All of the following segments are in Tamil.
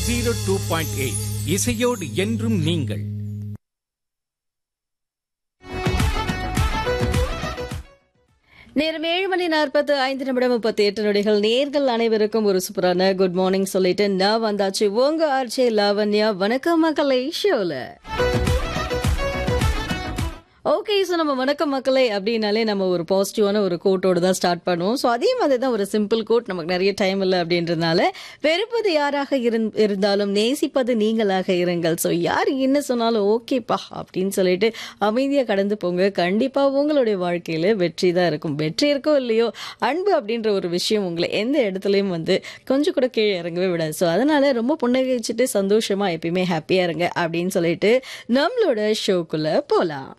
ஜீரோ டூ பாயிண்ட் எயிட் இசையோடு என்றும் நீங்கள் நேரம் ஏழு மணி நாற்பத்து ஐந்து நிமிடம் முப்பத்தி எட்டு நொடிகள் நேர்கள் அனைவருக்கும் ஒரு சூப்பரான குட் மார்னிங் சொல்லிட்டு நான் வந்தாச்சு உங்க ஆர்ஜே லாவண்யா வணக்கம் மக்களை ஷோல ஓகே ஸோ நம்ம வணக்கம் மக்களே அப்படின்னாலே நம்ம ஒரு பாசிட்டிவான ஒரு கோட்டோடு தான் ஸ்டார்ட் பண்ணுவோம் ஸோ அதே மாதிரி தான் ஒரு சிம்பிள் கோட் நமக்கு நிறைய டைம் இல்லை அப்படின்றதுனால வெறுப்பது யாராக இருந்- இருந்தாலும் நேசிப்பது நீங்களாக இருங்கள் ஸோ யார் என்ன சொன்னாலும் ஓகேப்பா அப்படின்னு சொல்லிட்டு அமைதியாக கடந்து போங்க கண்டிப்பாக உங்களுடைய வாழ்க்கையில் வெற்றி தான் இருக்கும் வெற்றி இருக்கோ இல்லையோ அன்பு அப்படின்ற ஒரு விஷயம் உங்களை எந்த இடத்துலையும் வந்து கொஞ்சம் கூட கீழே இறங்கவே விடாது ஸோ அதனால ரொம்ப புன்னகைச்சிட்டு சந்தோஷமா எப்பயுமே ஹாப்பியாக இருங்க அப்படின்னு சொல்லிட்டு நம்மளோட ஷோக்குள்ள போகலாம்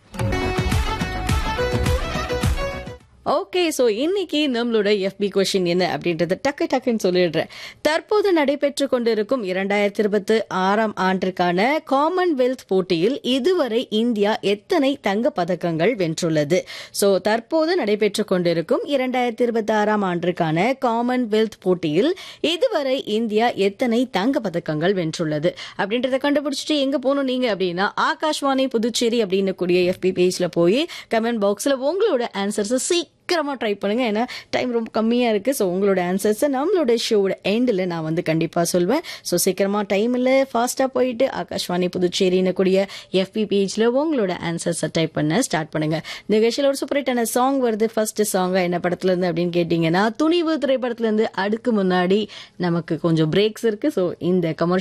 ஓகே ஸோ இன்னைக்கு நம்மளோட எஃபி கொஷின் என்ன அப்படின்றத டக்கு டக்குன்னு சொல்லிடுறேன் தற்போது நடைபெற்று கொண்டிருக்கும் இரண்டாயிரத்தி இருபத்தி ஆறாம் ஆண்டிற்கான காமன்வெல்த் போட்டியில் இதுவரை இந்தியா எத்தனை தங்க பதக்கங்கள் வென்றுள்ளது ஸோ தற்போது நடைபெற்று கொண்டிருக்கும் இரண்டாயிரத்தி இருபத்தி ஆறாம் ஆண்டிற்கான காமன்வெல்த் போட்டியில் இதுவரை இந்தியா எத்தனை தங்க பதக்கங்கள் வென்றுள்ளது அப்படின்றத கண்டுபிடிச்சிட்டு எங்க போகணும் நீங்க அப்படின்னா ஆகாஷ்வாணி புதுச்சேரி அப்படின்னு கூடிய எஃபி பேஜ்ல போய் கமெண்ட் பாக்ஸ்ல உங்களோட ஆன்சர்ஸை சீக்கிரமா ட்ரை பண்ணுங்க ஏன்னா டைம் ரொம்ப கம்மியா இருக்கு ஸோ உங்களோட ஆன்சர்ஸை நம்மளோட ஷோவோட எண்டில் நான் வந்து கண்டிப்பா சொல்வேன் ஸோ சீக்கிரமா டைம் இல்லை ஃபாஸ்டா போயிட்டு ஆகாஷ்வாணி புதுச்சேரின்னு கூடிய எஃபி பேஜ்ல உங்களோட ஆன்சர்ஸை டைப் பண்ண ஸ்டார்ட் பண்ணுங்க நிகழ்ச்சியில் ஒரு சூப்பரேட்டான சாங் வருது ஃபர்ஸ்ட் சாங்கா என்ன படத்துல இருந்து அப்படின்னு கேட்டீங்கன்னா துணிவு திரைப்படத்துல இருந்து அடுக்கு முன்னாடி நமக்கு கொஞ்சம் பிரேக்ஸ் இருக்கு ஸோ இந்த கமர்ஷியல்